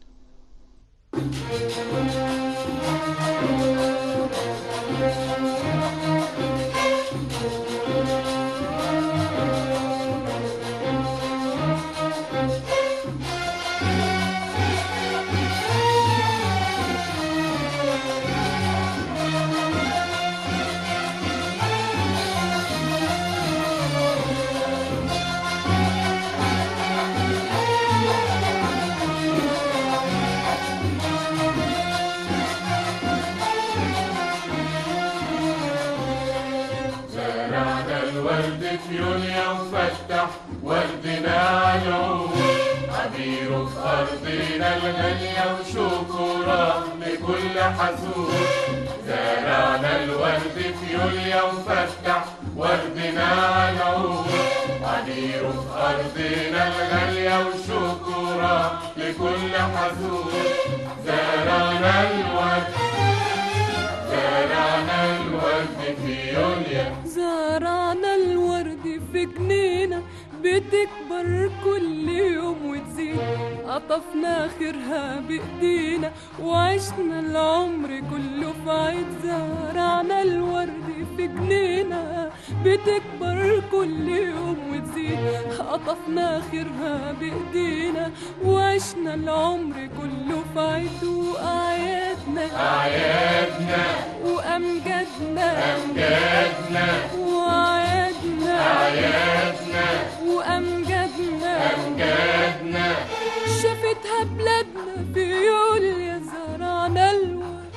Speaker 4: زرعنا الورد في يوليا وفتح وردنا على العود عبيره في أرضنا الغالية وشوكه راح لكل حسود زرعنا الورد في يوليا وفتح وردنا على العود عبيره في أرضنا الغالية وشوكه راح لكل حسود زرعنا الورد زرعنا الورد
Speaker 7: في جنينة بتكبر كل يوم وتزيد قطفنا خيرها بإيدينا وعشنا العمر كله في عيد زرعنا الورد في جنينة بتكبر كل يوم وتزيد قطفنا خيرها بإيدينا وعشنا العمر كله في عيد وأعيادنا
Speaker 4: أعيادنا
Speaker 7: وأمجادنا
Speaker 4: أمجادنا
Speaker 7: وأعيادنا
Speaker 4: أعيادنا
Speaker 7: وأمجادنا
Speaker 4: أمجادنا
Speaker 7: شافتها بلادنا في يوليا زرعنا الورد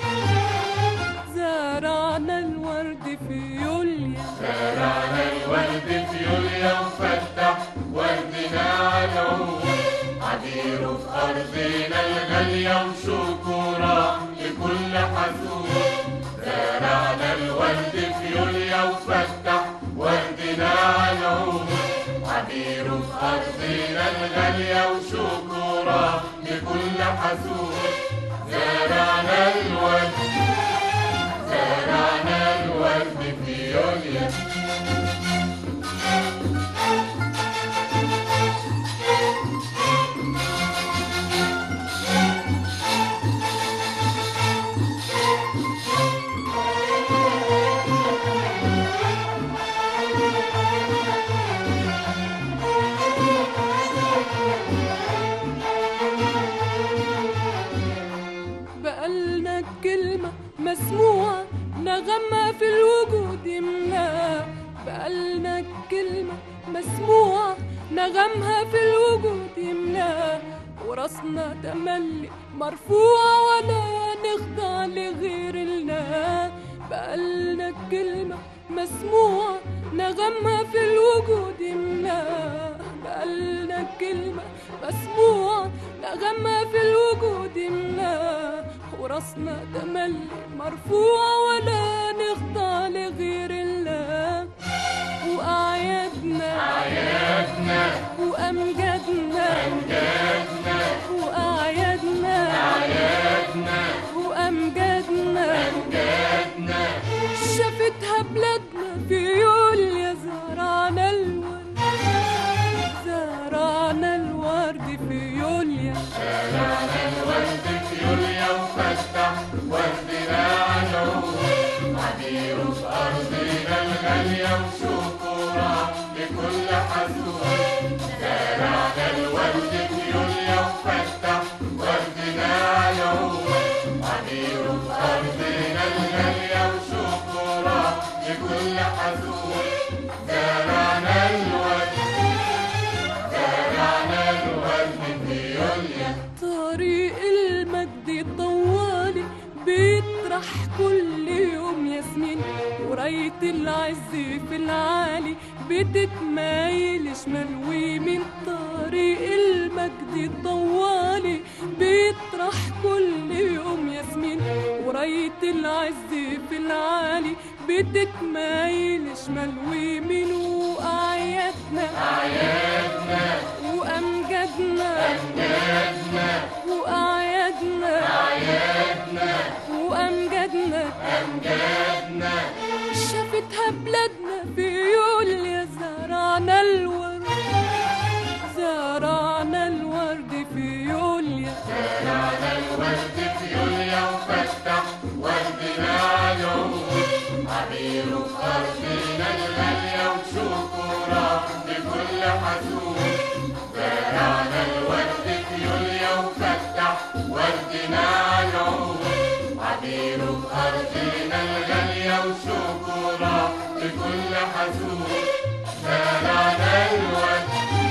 Speaker 7: زرعنا الورد في يوليا
Speaker 4: زرعنا الورد في يوليا وفتح وردنا على عود عبيره في أرضنا الغالية وشكورا لكل حزون زرعنا الورد في يوليا وفتح وردنا على عود عبيره في أرضنا الغالية وشكورا لكل حزون زرعنا الورد زرعنا الورد في يوليا
Speaker 7: بقالنا كلمة مسموعة نغمة في الوجود يملا بقالنا كلمة مسموعة نغمها في الوجود يملا وراسنا تملي مرفوعة ولا نخضع لغير الله بقالنا كلمة مسموعة نغمها في الوجود يملا بقالنا كلمة مسموعة نغمها في الوجود يملا وراسنا تملي مرفوعة ولا نخضع لغير الله وأعيادنا
Speaker 4: أعيادنا
Speaker 7: وأمجادنا
Speaker 4: أمجادنا
Speaker 7: وأعيادنا
Speaker 4: أعيادنا
Speaker 7: وأمجادنا
Speaker 4: أمجادنا
Speaker 7: شافتها بلادنا في يوليا زرعنا الورد زرعنا الورد في يوليا
Speaker 4: زرعنا الورد في يوليا وفتح وردنا على عود عبيره في أرضنا الغالية وشكورا لكل حزون زرعنا الورد في يوليا وفتح وردنا على عود عبيره في أرضنا الغالية وشكورا لكل حزون زرعنا الورد زرعنا الورد في يوليا
Speaker 7: طريق المجد طوالي بيطرح كل يوم ياسمين وراية العز في العالي بتتمايل شمال ويمين طريق المجد طوالي بيطرح كل يوم ياسمين وراية العز في العالي بتتمايل شمال ويمين وأعيادنا
Speaker 4: أعيادنا
Speaker 7: وأمجادنا
Speaker 4: أمجادنا
Speaker 7: وأعيادنا
Speaker 4: أعيادنا
Speaker 7: وأمجادنا
Speaker 4: أمجادنا
Speaker 7: شافتها بلادنا في يوليا زرعنا الورد زرعنا الورد في يوليا
Speaker 4: زرعنا الورد في يوليا وفتح وردنا على عود عبيره في أرضنا الغالية وشكورا لكل حزون زرعنا الورد في يوليا وفتح وردنا على عود عبيره في أرضنا الغالية وشكورا لكل حزون زرعنا الورد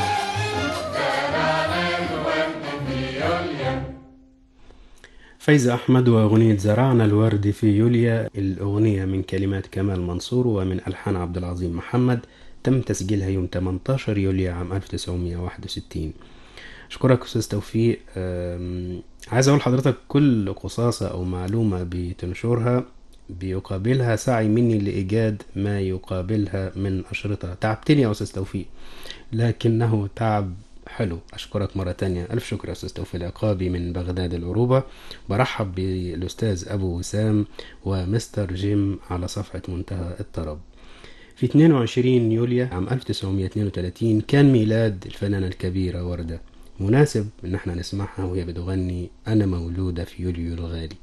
Speaker 4: زرعنا الورد في يوليا
Speaker 1: فايزة أحمد وأغنية زرعنا الورد في يوليا الأغنية من كلمات كمال منصور ومن ألحان عبد العظيم محمد تم تسجيلها يوم 18 يوليو عام 1961 أشكرك أستاذ توفيق أم، عايز أقول لحضرتك كل قصاصة أو معلومة بتنشرها بيقابلها سعي مني لإيجاد ما يقابلها من أشرطة تعبتني يا أستاذ توفيق لكنه تعب حلو أشكرك مرة تانية ألف شكر يا أستاذ توفيق العقابي من بغداد العروبة برحب بالأستاذ أبو وسام ومستر جيم على صفحة منتهى الطرب في 22 يوليو عام 1932 كان ميلاد الفنانة الكبيرة وردة مناسب ان احنا نسمعها وهي بتغني انا مولودة في يوليو الغالي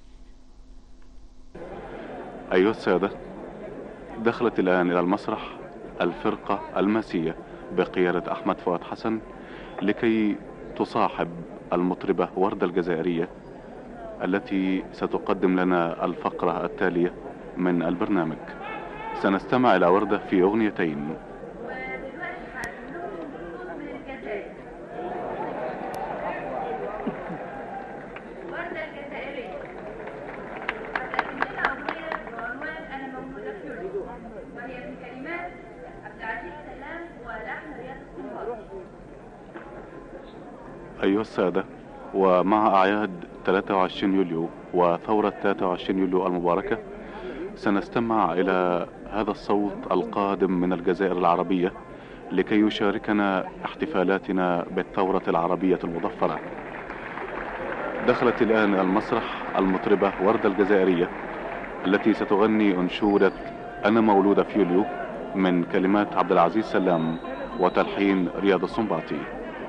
Speaker 5: أيها السادة دخلت الآن إلى المسرح الفرقة الماسية بقيادة أحمد فؤاد حسن لكي تصاحب المطربة وردة الجزائرية التي ستقدم لنا الفقرة التالية من البرنامج سنستمع إلى وردة في أغنيتين
Speaker 9: وردة الجزائرية قدمت لنا أغنية بعنوان أنا مولودة في يوليو وهي من كلمات عبد العزيز سلام ولحن رياض السنباط
Speaker 5: أيها السادة ومع أعياد 23 يوليو وثورة 23 يوليو المباركة سنستمع إلى هذا الصوت القادم من الجزائر العربية لكي يشاركنا احتفالاتنا بالثورة العربية المظفرة دخلت الآن المسرح المطربة وردة الجزائرية التي ستغني أنشودة أنا مولودة في يوليو من كلمات عبد العزيز سلام وتلحين رياض السنباطي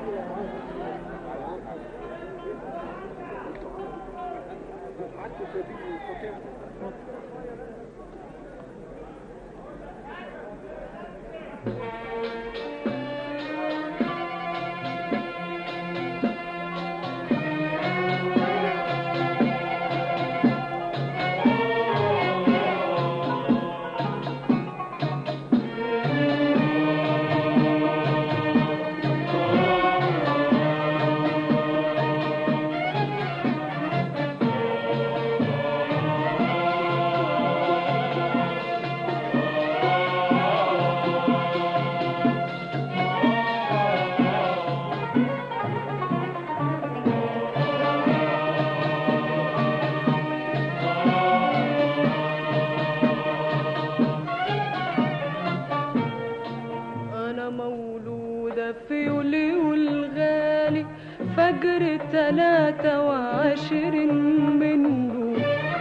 Speaker 7: أنا مولودة في يوليو الغالي فجر تلاتة وعشرين منه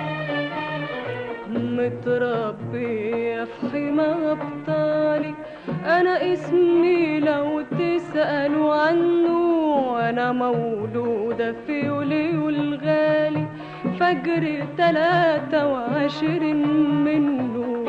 Speaker 7: متربية في حمى أبطالي أنا اسمي لو تسألوا عنه أنا مولودة في يوليو الغالي فجر تلاتة وعشرين منه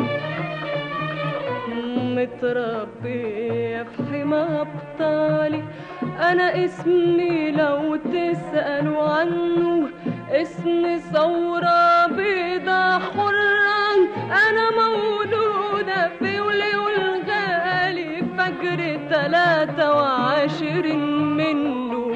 Speaker 7: متربية في حمى أبطالي أنا اسمي لو تسألوا عنه اسمي ثورة بيضة حرة أنا مولودة في يوليو الغالي فجر تلاتة وعشرين منه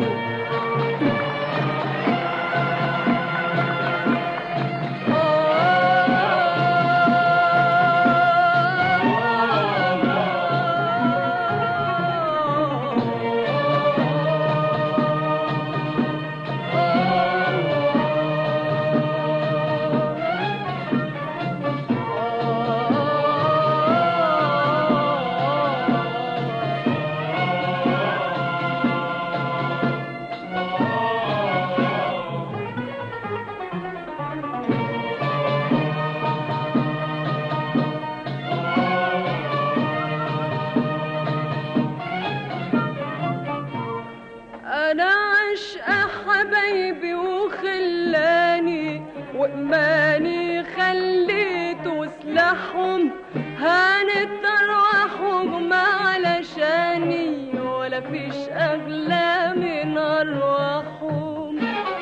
Speaker 7: انا عشقة حبايبي وخلاني وإيماني خليته سلاحهم هانت أرواحهم علشاني ولا فيش أغلى من أرواحهم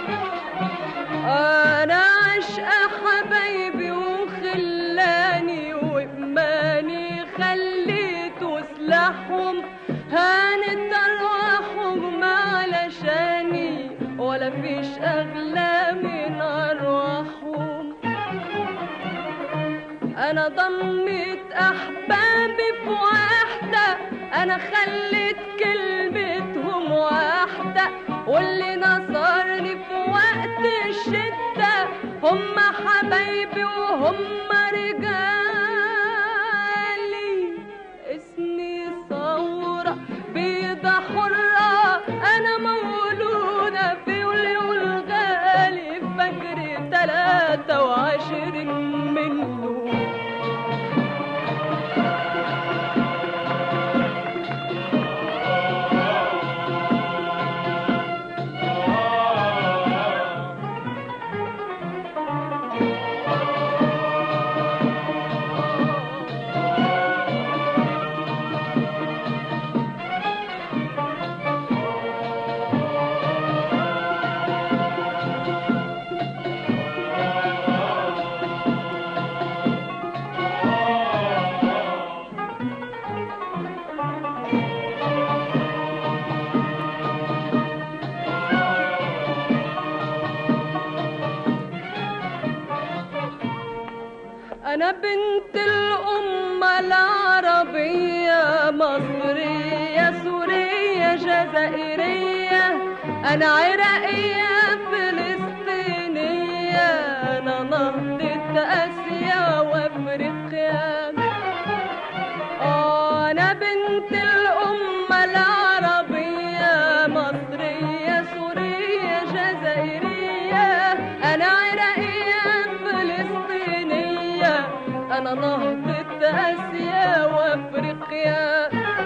Speaker 7: أنا عشقة حبايبي وخلاني وإيماني خليته سلاحهم هانت أرواحهم علشاني ولا فيش أغلى من أرواحهم أنا ضميت أحبابي في واحدة أنا خليت كلمتهم واحدة واللي نصرني في وقت الشدة هم حبايبي وهم رجالي اسمي ثورة بيضة حرة أنا مولودة في يوليو الغالي فجر تلاتة وعشرين منه أنا عراقية فلسطينية أنا نهضة آسيا وأفريقيا آه، أنا بنت الأمة العربية مصرية سورية جزائرية أنا عراقية فلسطينية أنا نهضة آسيا وأفريقيا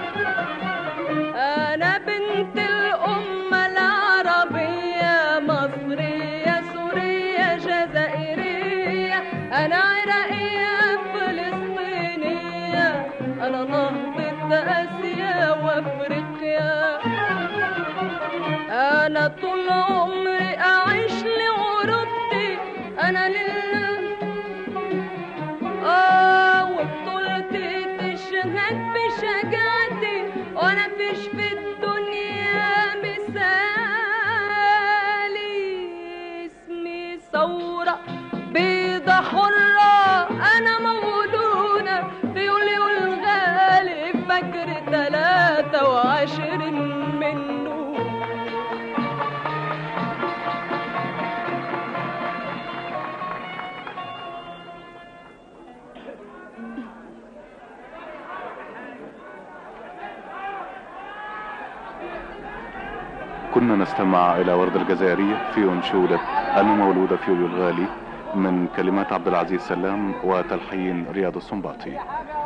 Speaker 7: أنا بنت الأمة العربية مصرية سورية جزائرية أنا عراقية فلسطينية أنا نهضة آسيا وأفريقيا أنا طول عمري أعيش لغربتي أنا لله آه وبطولتي تشهد بشجاعتي وأنا فيش في الدنيا مثالي اسمي ثورة بيضة حرة أنا مولودة في يوليو الغالي فجر تلاتة وعشرين منه
Speaker 5: كنا نستمع إلى ورد الجزائرية في أنشودة أنا مولودة في يوليو الغالي من كلمات عبد العزيز سلام وتلحين رياض السنباطي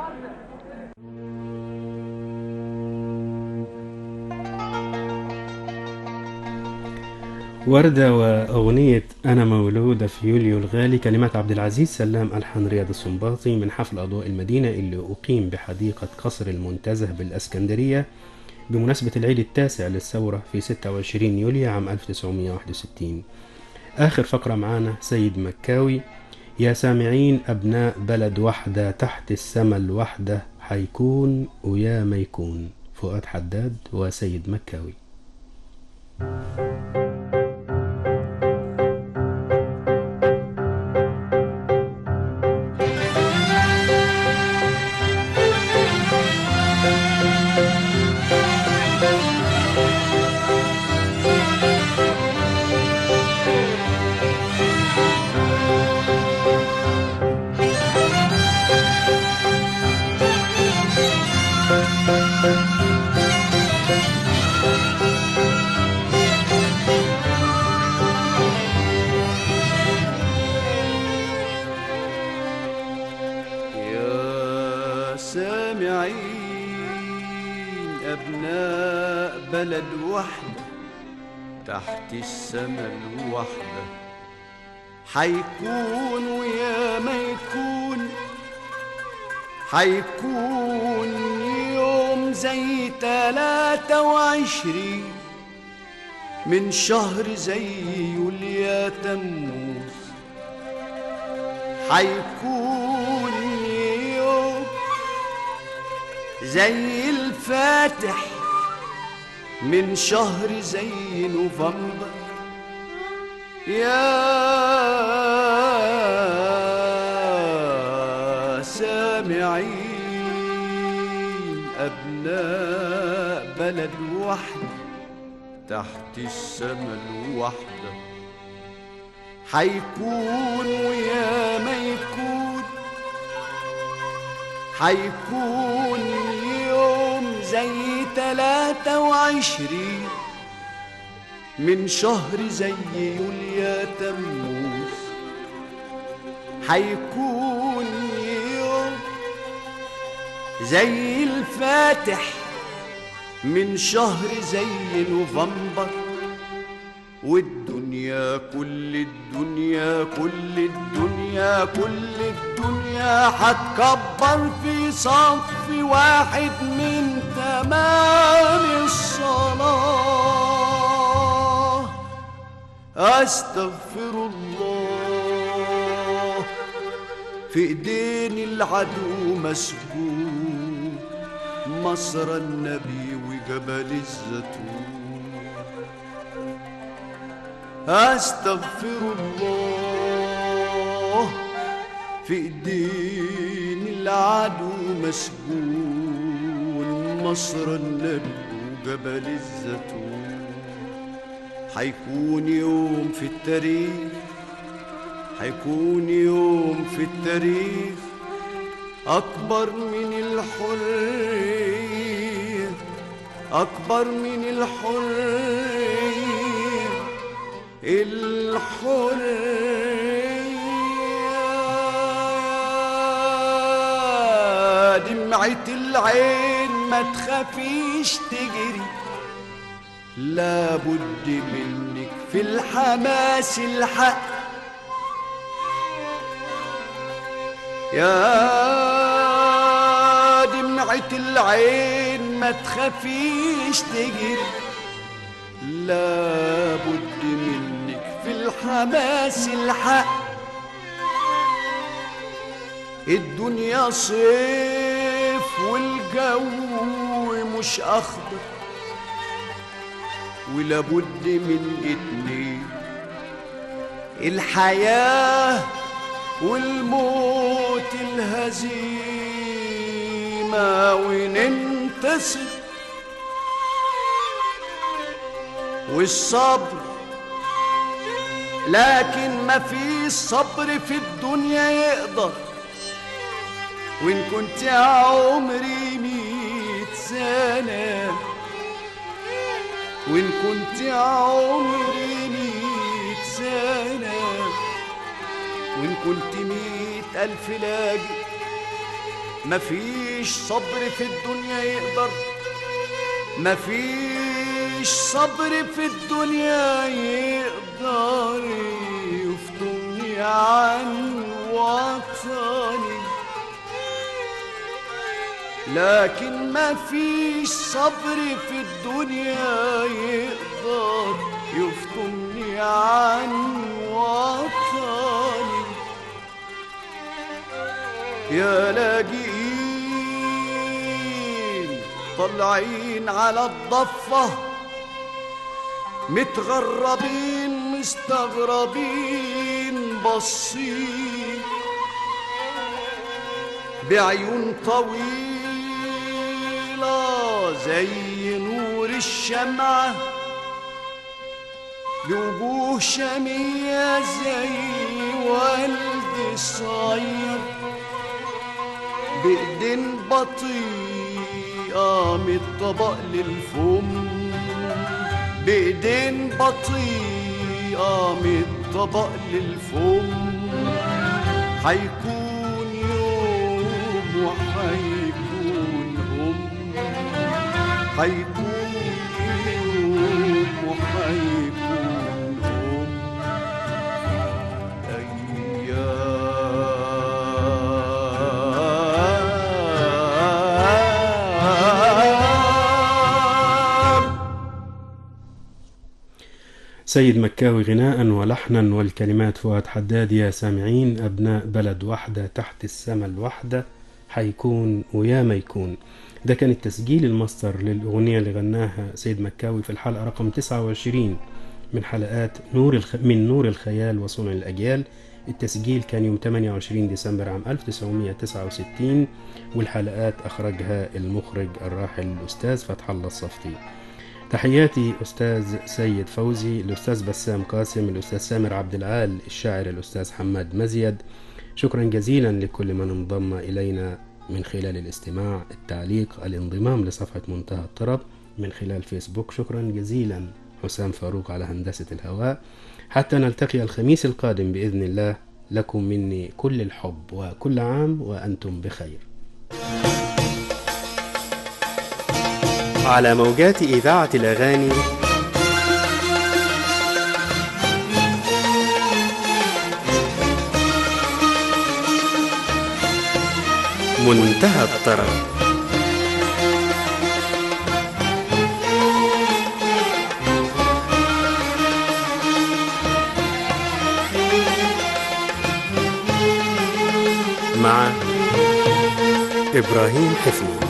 Speaker 1: وردة وأغنية أنا مولودة في يوليو الغالي كلمات عبد العزيز سلام ألحان رياض السنباطي من حفل أضواء المدينة اللي أقيم بحديقة قصر المنتزه بالأسكندرية بمناسبة العيد التاسع للثورة في 26 يوليو عام 1961 آخر فقرة معانا سيد مكاوي يا سامعين أبناء بلد وحدة تحت السما الوحدة حيكون ويا ما يكون فؤاد حداد وسيد مكاوي
Speaker 6: يا سامعين أبناء بلد وحدة تحت السما الوحدة حيكون ويا ما يكون حيكون يوم زي تلاتة وعشرين من شهر زي يوليا تموز حيكون يوم زي الفاتح من شهر زي نوفمبر يا سامعين أبناء بلد وحدة تحت السما الوحده حيكون ويا ما يكون حيكون يوم زي تلاتة وعشرين من شهر زي يوليا تموز حيكون يوم زي الفاتح من شهر زي نوفمبر والدنيا كل الدنيا كل الدنيا كل الدنيا هتكبر في صف واحد من تمام الصلاة أستغفر الله في ايدين العدو مسجون مصر النبي وجبل الزيتون أستغفر الله في ايدين العدو مسجون مصر النبي وجبل الزيتون
Speaker 10: حيكون يوم في التاريخ حيكون يوم في التاريخ أكبر من الحرية أكبر من الحرية الحرية دمعة العين ما تخافيش تجري لابد منك في الحماس الحق يا دمعة العين ما تخافيش تجري لابد منك في الحماس الحق الدنيا صيف والجو مش أخضر ولابد من اتنين الحياة والموت الهزيمة وننتصر والصبر لكن ما في صبر في الدنيا يقدر وإن كنت عمري ميت سنة وإن كنت عمري ميت سنة وإن كنت ميت ألف لاجئ مفيش صبر في الدنيا يقدر مفيش صبر في الدنيا يقدر يفطمني عن وطني لكن ما فيش صبر في الدنيا يقدر يفطمني عن وطني يا لاجئين طالعين على الضفة متغربين مستغربين بصين بعيون طويلة زي نور الشمعة بوجوه شمية زي والد صغير بإيدين بطيئة من الطبق للفم بإيدين بطيئة من الطبق للفم حيكون يوم وحيكون هم حيكون يوم وحيكون هم أيام
Speaker 1: سيد مكاوي غناء ولحنا والكلمات فؤاد حداد يا سامعين أبناء بلد واحدة تحت السما الواحدة حيكون ويا ما يكون ده كان التسجيل الماستر للأغنية اللي غناها سيد مكاوي في الحلقة رقم 29 من حلقات نور الخ... من نور الخيال وصنع الأجيال التسجيل كان يوم 28 ديسمبر عام 1969 والحلقات أخرجها المخرج الراحل الأستاذ فتح الله الصفتي تحياتي أستاذ سيد فوزي الأستاذ بسام قاسم الأستاذ سامر عبد العال الشاعر الأستاذ حماد مزيد شكرا جزيلا لكل من انضم إلينا من خلال الاستماع التعليق الانضمام لصفحة منتهى الطرب من خلال فيسبوك شكرا جزيلا حسام فاروق على هندسة الهواء حتى نلتقي الخميس القادم بإذن الله لكم مني كل الحب وكل عام وأنتم بخير على موجات إذاعة الأغاني منتهى الطرب مع إبراهيم حفني